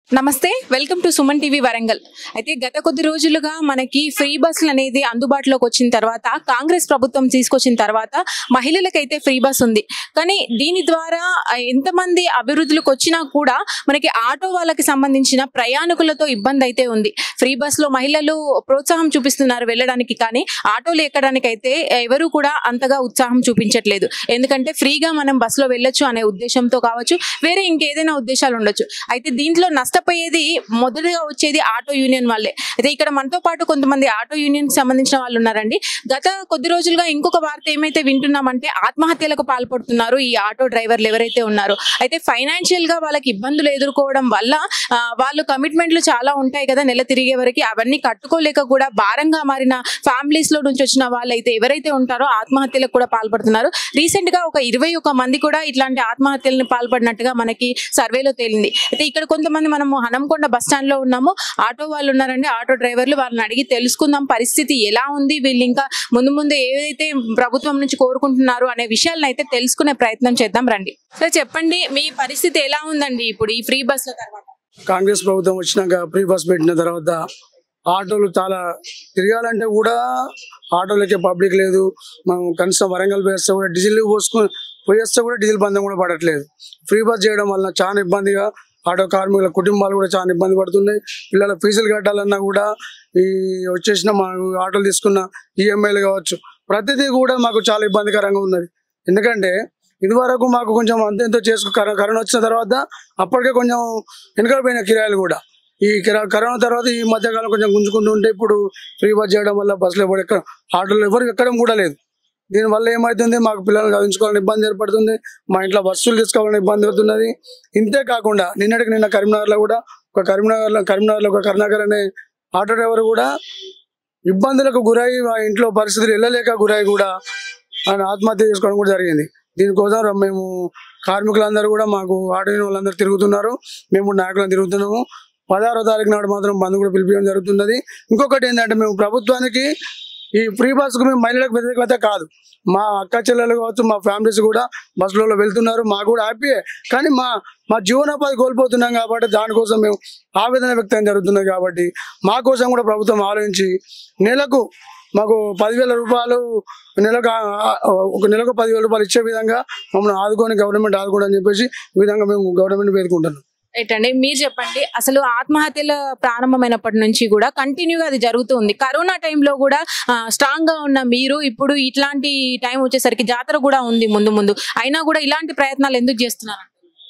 నమస్తే welcome to Suman TV Warangal అయితే గత కొద్ది రోజులుగా మనకి ఫ్రీ బస్సులు అనేది అందుబాటులోకి వచ్చిన తర్వాత కాంగ్రెస్ ప్రభుత్వం తీసుకొచ్చిన తర్వాత మహిళలకైతే ఫ్రీ బస్ ఉంది కానీ దీని ద్వారా ఆ, ఎంతమంది అభివృద్ధులకు వచ్చినా కూడా మనకి ఆటో వాళ్ళకి సంబంధించిన ప్రయాణికులతో ఇబ్బంది అయితే ఉంది ఫ్రీ బస్ లో మహిళలు ప్రోత్సాహం చూపిస్తున్నారు వెళ్ళడానికి కానీ ఆటోలు ఎక్కడానికి అయితే ఎవరు కూడా అంతగా ఉత్సాహం చూపించట్లేదు ఎందుకంటే ఫ్రీగా మనం బస్సులో వెళ్ళొచ్చు అనే ఉద్దేశంతో కావచ్చు వేరే ఇంకేదైనా ఉద్దేశాలు ఉండొచ్చు అయితే దీంట్లో నష్టపోయేది మొదటగా వచ్చేది ఆటో యూనియన్ వాళ్ళే అయితే ఇక్కడ మనతో పాటు కొంతమంది ఆటో యూనియన్ కి సంబంధించిన వాళ్ళు ఉన్నారండి గత కొద్ది రోజులుగా ఇంకొక వార్త ఏమైతే వింటున్నామంటే ఆత్మహత్యలకు పాల్పడుతున్నారు ఈ ఆటో డ్రైవర్లు ఎవరైతే ఉన్నారో అయితే ఫైనాన్షియల్ గా వాళ్ళకి ఇబ్బందులు ఎదుర్కోవడం వల్ల ఆ, వాళ్ళు కమిట్మెంట్లు చాలా ఉంటాయి కదా నెల తిరిగే వరకు అవన్నీ కట్టుకోలేక కూడా భారంగా మారిన ఫ్యామిలీస్ లో నుంచి వచ్చిన వాళ్ళైతే ఎవరైతే ఉంటారో ఆత్మహత్యలకు కూడా పాల్పడుతున్నారు రీసెంట్ గా ఒక ఇరవై ఒక మంది కూడా ఇట్లాంటి ఆత్మహత్యలను పాల్పడినట్టుగా మనకి సర్వేలో తేలింది అయితే ఇక్కడ కొంతమంది మనము హనంకొండ బస్ స్టాండ్ లో ఉన్నాము ఆటో వాళ్ళు ఉన్నారండి ఆటో డ్రైవర్లు వాళ్ళని అడిగి తెలుసుకుందాం పరిస్థితి ఎలా ఉంది వీళ్ళు ఇంకా ముందు ముందు ఏదైతే ప్రభుత్వం నుంచి కోరుకుంటున్నారు అనే విషయాలను అయితే తెలుసుకునే ప్రయత్నం చేద్దాం రండి సార్ చెప్పండి మీ పరిస్థితి ఎలా ఉందండి ఇప్పుడు ఈ ఫ్రీ బస్ల తర్వాత కాంగ్రెస్ ప్రభుత్వం వచ్చినాక ఫ్రీ బస్ పెట్టిన తర్వాత ఆటోలు చాలా తిరగాలంటే కూడా ఆటోలకే పబ్లిక్ లేదు మనం కనీసం వరంగల్ పోయేస్తే కూడా డీజిల్ పోసుకొని పోయేస్తే కూడా డీజిల్ బంధం కూడా పడట్లేదు ఫ్రీ బస్ చేయడం వలన చాలా ఇబ్బందిగా ఆటో కార్మికుల కుటుంబాలు కూడా చాలా ఇబ్బంది పడుతున్నాయి పిల్లల ఫీజులు కట్టాలన్నా కూడా ఈ వచ్చేసిన మా ఆటోలు తీసుకున్న ఈఎంఐలు కావచ్చు ప్రతిదీ కూడా మాకు చాలా ఇబ్బందికరంగా ఉన్నది ఎందుకంటే ఇదివరకు మాకు కొంచెం అంత ఎంతో చేసుకు కర- కరోనా వచ్చిన తర్వాత అప్పటికే కొంచెం వెనుకబడిపోయిన కిరాయిలు కూడా ఈ కిరా కరోనా తర్వాత ఈ మధ్యకాలం కొంచెం గుంజుకుంటూ ఉంటే ఇప్పుడు ఫ్రీ బస్ చేయడం వల్ల బస్సులో ఎవరు ఎక్కడ ఆటోలు ఎవరు ఎక్కడం కూడా లేదు దీనివల్ల ఏమవుతుంది మాకు పిల్లల్ని చదివించుకోవాలని ఇబ్బంది ఏర్పడుతుంది మా ఇంట్లో బస్సులు తీసుకోవాలని ఇబ్బంది అవుతున్నది ఇంతే కాకుండా నిన్నటికి నిన్న కరీంనగర్లో కూడా ఒక కరీంనగర్లో కరీంనగర్లో ఒక కరుణాకర్ అనే ఆటో డ్రైవర్ కూడా ఇబ్బందులకు గురై మా ఇంట్లో పరిస్థితులు వెళ్ళలేక గురై కూడా ఆయన ఆత్మహత్య చేసుకోవడం కూడా జరిగింది దీనికోసం ర- మేము కార్మికులందరూ కూడా మాకు ఆటో యూనియన్ వాళ్ళందరూ తిరుగుతున్నారు మేము నాయకులను తిరుగుతున్నాము పదహారో తారీఖు నాడు మాత్రం బంద్ కూడా పిలిపించడం జరుగుతున్నది ఇంకొకటి ఏంటంటే మేము ప్రభుత్వానికి ఈ ఫ్రీ బస్సుకు మేము మహిళలకు వ్యతిరేకత కాదు మా అక్క చెల్లెలు కావచ్చు మా ఫ్యామిలీస్ కూడా బస్సులలో వెళ్తున్నారు మాకు కూడా హ్యాపీయే కానీ మా మా జీవనోపాధి కోల్పోతున్నాం కాబట్టి దానికోసం మేము ఆవేదన వ్యక్తం జరుగుతున్నది కాబట్టి మా కోసం కూడా ప్రభుత్వం ఆలోచించి నెలకు మాకు పదివేల రూపాయలు నెలకు ఆ- ఆ- ఒక నెలకు పదివేల రూపాయలు ఇచ్చే విధంగా మమ్మల్ని ఆదుకొని గవర్నమెంట్ ఆదుకోండి అని చెప్పేసి ఈ విధంగా మేము గవర్నమెంట్ వేడుకుంటున్నాం రైట్ అండి మీరు చెప్పండి అసలు ఆత్మహత్యల ప్రారంభమైనప్పటి నుంచి కూడా కంటిన్యూగా అది జరుగుతుంది కరోనా టైంలో కూడా స్ట్రాంగ్ గా ఉన్న మీరు ఇప్పుడు ఇట్లాంటి టైం వచ్చేసరికి జాతర కూడా ఉంది ముందు ముందు అయినా కూడా ఇలాంటి ప్రయత్నాలు ఎందుకు చేస్తున్నారు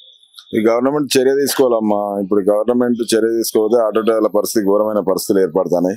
ఈ గవర్నమెంట్ చర్య తీసుకోవాలమ్మా ఇప్పుడు గవర్నమెంట్ చర్య తీసుకోకపోతే ఆటో డ్రైవర్ల పరిస్థితి ఘోరమైన పరిస్థితులు ఏర్పడతాయి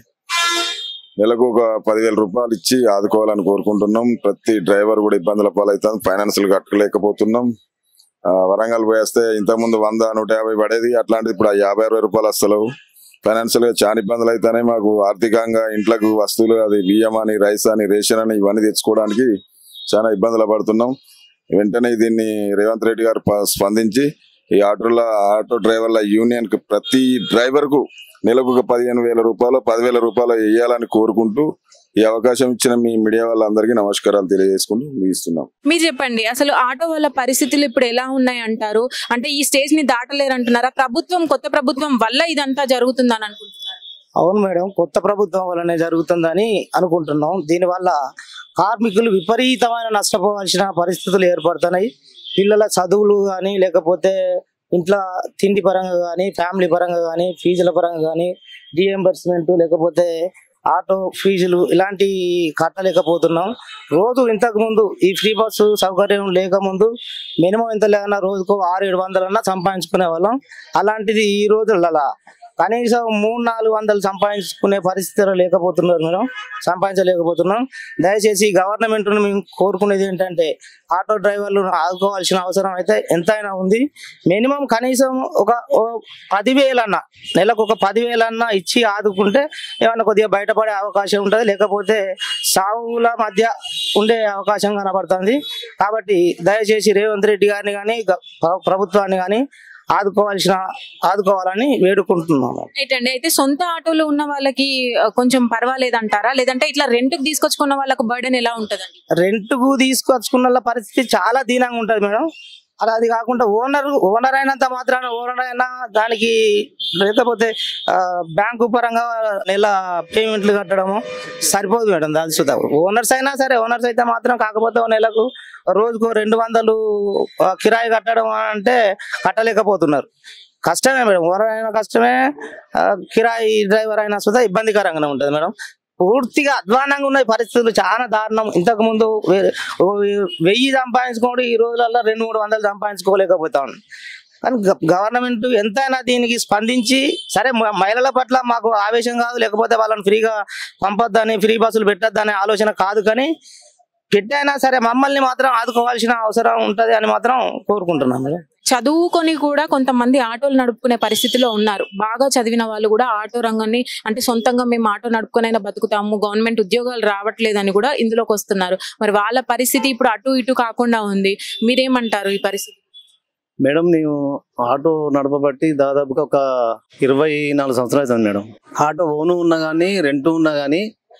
నెలకు ఒక పదివేల రూపాయలు ఇచ్చి ఆదుకోవాలని కోరుకుంటున్నాం ప్రతి డ్రైవర్ కూడా ఇబ్బందుల పాలవుతాం ఫైనాన్షియల్ కట్టలేకపోతున్నాం ఆ, వరంగల్ పోయేస్తే ఇంతకుముందు వంద నూట యాభై పడేది అట్లాంటిది ఇప్పుడు ఆ యాభై అరవై రూపాయలు వస్తలేవు ఫైనాన్షియల్ గా చాలా ఇబ్బందులు అవుతాయి మాకు ఆర్థికంగా ఇంట్లకు వస్తువులు అది బియ్యం అని రైస్ అని రేషన్ అని ఇవన్నీ తెచ్చుకోవడానికి చాలా ఇబ్బందులు పడుతున్నాం వెంటనే దీన్ని రేవంత్ రెడ్డి గారు ప- స్పందించి ఈ ఆటోల ఆటో డ్రైవర్ల యూనియన్ కు ప్రతి డ్రైవర్ కు నెలకు ఒక పదిహేను వేల రూపాయలు పదివేల రూపాయలు వేయాలని కోరుకుంటూ ఈ అవకాశం ఇచ్చిన మీ మీడియా వాళ్ళందరికీ నమస్కారాలు తెలియజేసుకుంటూ ముగిస్తున్నాం మీరు చెప్పండి అసలు ఆటో వాళ్ళ పరిస్థితులు ఇప్పుడు ఎలా ఉన్నాయి అంటారు అంటే ఈ స్టేజ్ ని దాటలేరు అంటున్నారా ప్రభుత్వం కొత్త ప్రభుత్వం వల్ల ఇదంతా జరుగుతుందని అనుకుంటున్నారు అవును మేడం కొత్త ప్రభుత్వం వల్లనే జరుగుతుందని అనుకుంటున్నాం దీనివల్ల కార్మికులు విపరీతమైన నష్టపోవాల్సిన పరిస్థితులు ఏర్పడుతున్నాయి పిల్లల చదువులు కానీ లేకపోతే ఇంట్లో తిండి పరంగా కానీ ఫ్యామిలీ పరంగా కానీ ఫీజుల పరంగా కానీ రీఎంబర్స్మెంట్ లేకపోతే ఆటో ఫీజులు ఇలాంటి కట్టలేకపోతున్నాం రోజు ఇంతకు ముందు ఈ ఫ్రీ బస్సు సౌకర్యం లేకముందు మినిమం ఎంత లేదన్నా రోజుకు ఆరు ఏడు వందలన్నా సంపాదించుకునే వాళ్ళం అలాంటిది ఈ రోజులలో కనీసం మూడు నాలుగు వందలు సంపాదించుకునే పరిస్థితిలో లేకపోతున్నారు మేడం సంపాదించలేకపోతున్నాం దయచేసి గవర్నమెంట్ మేము కోరుకునేది ఏంటంటే ఆటో డ్రైవర్లు ఆదుకోవాల్సిన అవసరం అయితే ఎంతైనా ఉంది మినిమం కనీసం ఒక ఓ పదివేలన్నా నెలకు ఒక పదివేలన్నా ఇచ్చి ఆదుకుంటే ఏమన్నా కొద్దిగా బయటపడే అవకాశం ఉంటుంది లేకపోతే సావుల మధ్య ఉండే అవకాశం కనబడుతుంది కాబట్టి దయచేసి రేవంత్ రెడ్డి గారిని కానీ ప్రభుత్వాన్ని కానీ ఆదుకోవాల్సిన ఆదుకోవాలని వేడుకుంటున్నాము ఏంటండి అయితే సొంత ఆటోలు ఉన్న వాళ్ళకి ఆ, కొంచెం పర్వాలేదు అంటారా లేదంటే ఇట్లా రెంట్ కి తీసుకొచ్చుకున్న వాళ్ళకు బర్డెన్ ఎలా ఉంటదండి రెంట్కు తీసుకొచ్చుకున్న వాళ్ళ పరిస్థితి చాలా దీనంగా ఉంటుంది మేడం అలా అది కాకుండా ఓనర్ ఓనర్ అయినంత మాత్రాన ఓనర్ అయినా దానికి లేకపోతే ఆ, బ్యాంకు పరంగా నెల పేమెంట్లు కట్టడము సరిపోదు మేడం దాని సుతా ఓనర్స్ అయినా సరే ఓనర్స్ అయితే మాత్రం కాకపోతే ఓ నెలకు రోజుకు రెండు వందలు ఆ, కిరాయి కట్టడం అంటే కట్టలేకపోతున్నారు కష్టమే మేడం ఓనర్ అయినా కష్టమే ఆ, కిరాయి డ్రైవర్ అయినా సుధా ఇబ్బందికరంగానే ఉంటుంది మేడం పూర్తిగా అధ్వానంగా ఉన్నాయి పరిస్థితులు చాలా దారుణం ఇంతకు ముందు వే- ఓ వెయ్యి సంపాదించుకోండి ఈ రోజులలో రెండు మూడు వందలు సంపాదించుకోలేకపోతా ఉన్నాం కానీ గ- గవర్నమెంట్ ఎంతైనా దీనికి స్పందించి సరే మ- మహిళల పట్ల మాకు ఆవేశం కాదు లేకపోతే వాళ్ళని ఫ్రీగా పంపొద్దని ఫ్రీ బస్సులు పెట్టొద్దనే ఆలోచన కాదు కానీ పెట్టైనా సరే మమ్మల్ని మాత్రం ఆదుకోవాల్సిన అవసరం ఉంటది అని మాత్రం కోరుకుంటున్నాం మేడం చదువుకొని కూడా కొంతమంది ఆటోలు నడుపుకునే పరిస్థితిలో ఉన్నారు బాగా చదివిన వాళ్ళు కూడా ఆటో రంగాన్ని అంటే సొంతంగా మేము ఆటో నడుపుకొనైనా బతుకుతాము గవర్నమెంట్ ఉద్యోగాలు రావట్లేదని కూడా ఇందులోకి వస్తున్నారు మరి వాళ్ళ పరిస్థితి ఇప్పుడు అటు ఇటు కాకుండా ఉంది మీరేమంటారు ఈ పరిస్థితి మేడం నేను ఆటో నడపబట్టి దాదాపుగా ఒక ఇరవై నాలుగు సంవత్సరాలు అవుతుంది మేడం ఆటో ఓను ఉన్నా కానీ రెంట్ ఉన్నా కానీ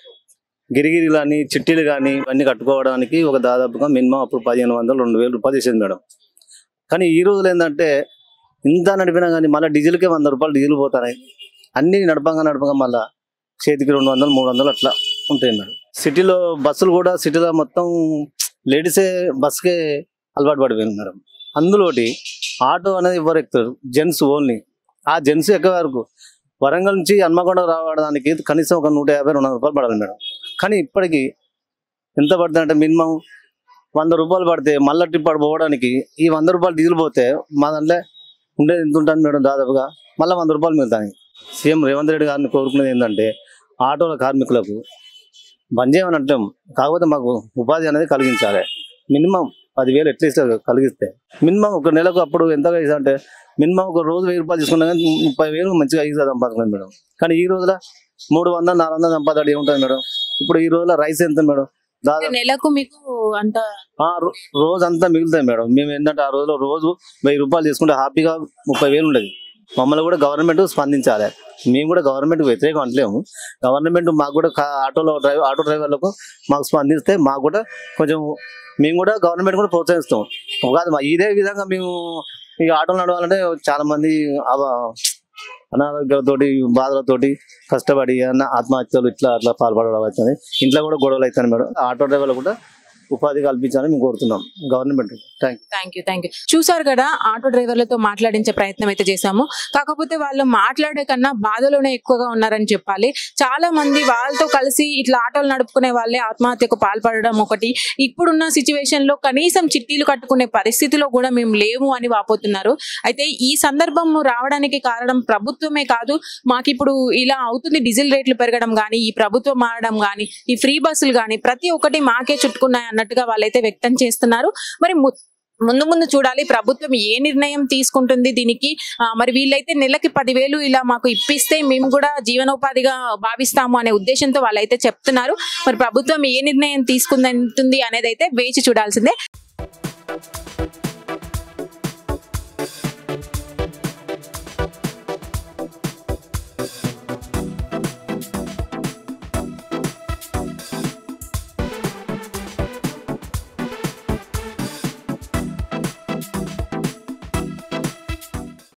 గిరిగిరి కానీ చిట్టీలు కానీ ఇవన్నీ కట్టుకోవడానికి ఒక దాదాపుగా మినిమం అప్పుడు పదిహేను వందలు రెండు వేలు రూపాయలు ఇచ్చేది మేడం కానీ ఈ రోజులు ఏంటంటే ఇంత నడిపినా కానీ మళ్ళీ డీజిల్కే వంద రూపాయలు డీజిల్ పోతున్నాయి అన్ని నడపంగా నడపంగా మళ్ళీ చేతికి రెండు వందలు మూడు వందలు అట్లా ఉంటాయి మేడం సిటీలో బస్సులు కూడా సిటీలో మొత్తం లేడీసే బస్కే అలవాటు పడిపోయింది మేడం అందులోటి ఆటో అనేది ఎవరు ఎక్కుతారు జెంట్స్ ఓన్లీ ఆ జెంట్స్ ఎక్కే వరకు వరంగల్ నుంచి హన్మకొండ రావడానికి కనీసం ఒక నూట యాభై రెండు వందల రూపాయలు పడాలి మేడం కానీ ఇప్పటికి ఎంత పడుతుంది అంటే మినిమం వంద రూపాయలు పడితే మళ్ళీ ట్రిప్ అక్కడ పోవడానికి ఈ వంద రూపాయలు డీజిల్ పోతే మా దాంట్లో ఉండేది ఎంత ఉంటుంది మేడం దాదాపుగా మళ్ళీ వంద రూపాయలు మిగులుతాయి సీఎం రేవంత్ రెడ్డి గారిని కోరుకునేది ఏంటంటే ఆటోల కార్మికులకు బంద్ చేయమని అంటాం కాకపోతే మాకు ఉపాధి అనేది కలిగించాలి మినిమం పదివేలు ఎట్లీస్ట్ కలిగిస్తే మినిమం ఒక నెలకు అప్పుడు ఎంత అంటే మినిమం ఒక రోజు వెయ్యి రూపాయలు తీసుకున్నా కానీ ముప్పై వేలు మంచిగా ఈజీగా సంపాదించలేదు మేడం కానీ ఈ రోజుల మూడు వందలు నాలుగు వందలు సంపాదన ఏముంటుంది మేడం ఇప్పుడు ఈ రోజుల రైస్ ఎంత మేడం దాదాపు నెలకు మీకు అంత ఆ రో- రోజు అంతా మిగులుతాయి మేడం మేము ఏంటంటే ఆ రోజులో రోజు వెయ్యి రూపాయలు తీసుకుంటే హ్యాపీగా ముప్పై వేలు ఉండేది మమ్మల్ని కూడా గవర్నమెంట్ స్పందించాలి మేము కూడా గవర్నమెంట్ వ్యతిరేకం అంటలేము గవర్నమెంట్ మాకు కూడా కా- ఆటోలో డ్రైవర్ ఆటో డ్రైవర్లకు మాకు స్పందిస్తే మాకు కూడా కొంచెం మేము కూడా గవర్నమెంట్ కూడా ప్రోత్సహిస్తాం కాదు మా ఇదే విధంగా మేము ఈ ఆటోలు నడవాలంటే చాలా మంది అవ- అనారోగ్యాలతోటి బాధలతోటి కష్టపడి అన్న ఆత్మహత్యలు ఇట్లా అట్లా పాల్పడడం అవుతుంది ఇంట్లో కూడా గొడవలు అవుతాయి మేడం ఆటో డ్రైవర్లు కూడా ఉపాధి కల్పించాలని మేము కోరుతున్నాం government thank thank you thank you చూసారు కదా ఆటో డ్రైవర్లతో మాట్లాడించే ప్రయత్నం అయితే చేశాము కాకపోతే వాళ్ళు మాట్లాడే కన్నా బాధలోనే ఎక్కువగా ఉన్నారని చెప్పాలి చాలా మంది వాళ్ళతో కలిసి ఇట్లా ఆటోలు నడుపుకునే వాళ్ళే ఆత్మహత్యకు పాల్పడడం ఒకటి ఇప్పుడున్న సిచ్యువేషన్ లో కనీసం చిట్టీలు కట్టుకునే పరిస్థితిలో కూడా మేము లేము అని వాపోతున్నారు అయితే ఈ సందర్భం రావడానికి కారణం ప్రభుత్వమే కాదు మాకు ఇప్పుడు ఇలా అవుతుంది డీజిల్ రేట్లు పెరగడం కానీ ఈ ప్రభుత్వం మారడం కానీ ఈ ఫ్రీ బస్సులు కానీ ప్రతి ఒక్కటి మాకే చుట్టుకున్నాయి అన్నట్టుగా వాళ్ళైతే వ్యక్తం చేస్తున్నారు మరి ము- ముందు ముందు చూడాలి ప్రభుత్వం ఏ నిర్ణయం తీసుకుంటుంది దీనికి ఆ, మరి వీళ్ళైతే నెలకి పదివేలు ఇలా మాకు ఇప్పిస్తే మేము కూడా జీవనోపాధిగా భావిస్తాము అనే ఉద్దేశంతో వాళ్ళైతే చెప్తున్నారు మరి ప్రభుత్వం ఏ నిర్ణయం తీసుకుంటుంది అనేది అయితే వేచి చూడాల్సిందే